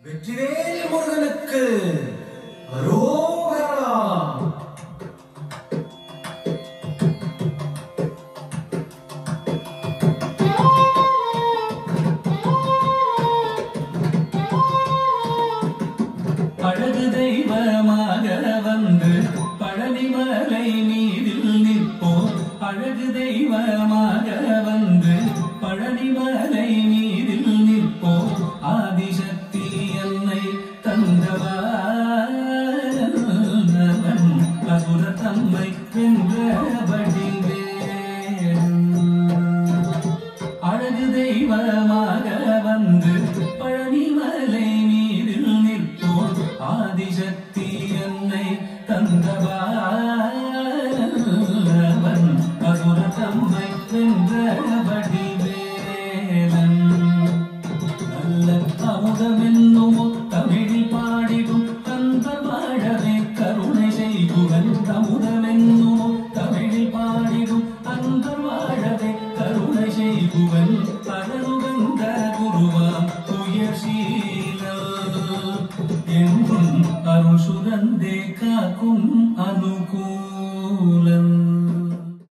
வெற்றிவேல் முருகனுக்கு அரோகரா அழகு தெய்வமாக வந்து பழனிமலை மீதில் நிற்போம் அழகு தெய்வமாக வந்து பழனிமலை மீதில் நிற்போம் ஆதிசக்தி என்னை தந்தவன் அசுர தம்மை வென்றபடி அழகு தெய்வமாக வந்து பழனிமலை மீதில் நிற்போம் ஆதிசக்தி என்னை தந்தவன் அசுர தம்மை வென்றபடி வேலன் நல்ல அமுதமென்னும் தமிழில் பாடிடும் தந்த வாழவே கருணை செய்குவன் அமுதமென்னும் தமிழில் பாடிடும் அந்த வாழவே கருணை செய்குவன் அழகுகந்த குருவாம் துயர்சீல என்றும் அருள் சுரந்தே காக்கும் அனுகூல